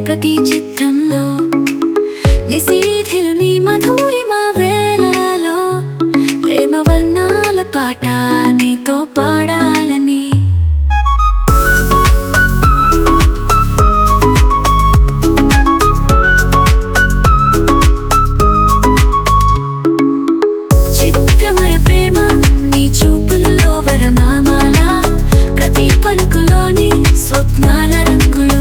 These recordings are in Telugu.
ప్రతి చిత్రంలో నిశీధిలు నీ మధురిమ వేళలో ప్రేమ వర్ణాల పాట నీతో పాడాలని చిత్రమయ ప్రేమ నీ చూపులలో వరనామాల ప్రతి పలుకులోని స్వప్నాల రంగులు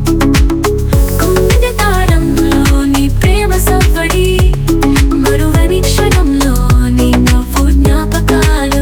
గుండె తాళంలో నీ ప్రేమ సవ్వడి మరువని క్షణంలో నీ నవ్వు జ్ఞాపకాలు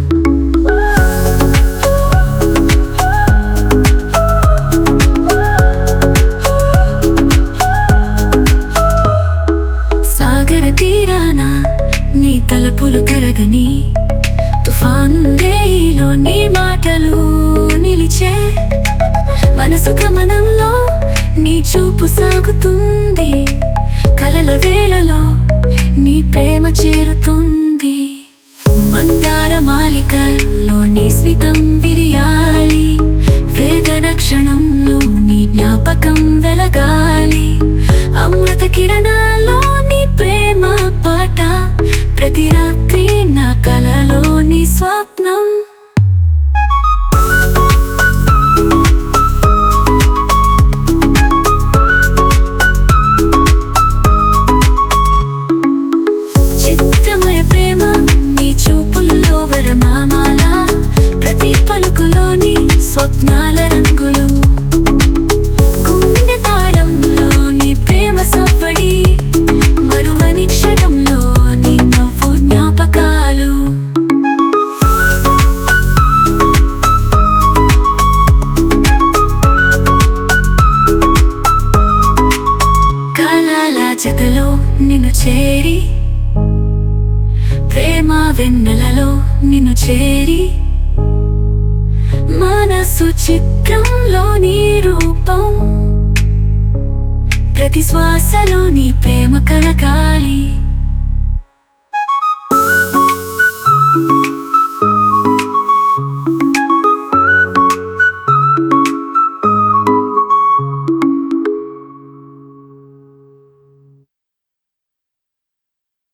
సాగర తీరాన నీ తలపులు కరగని తుఫానులో నీ మాటలు నిలిచే మనసు గమనంలో నీ చూపు సాగుతుంది కలల వేళలో నీ ప్రేమ చేరుతుంది మందార మాలికల్లో నీ స్మితం విరియాలి వేదన క్షణంలో నీ జ్ఞాపకం వెలగాలి అమృత కిరణాల్లో నీ ప్రేమ పాట ప్రతి రాత్రి నా కలలో నీ స్వప్నం చిత్రమయ ప్రేమ నీ చూపుల్లో వరమామాల ప్రతి పలుకులోని స్వప్నాల రంగులు గుండె తాళంలో నీ ప్రేమ సవ్వడి మరువని క్షణంలో నీ నవ్వు జ్ఞాపకాలు కలల జతలో నిన్ను చేరి ప్రేమ వెన్నెలలో నిన్ను చేరి మనసు చిత్రంలో నీ రూపం ప్రతి శ్వాసలో నీ ప్రేమ కలగాలి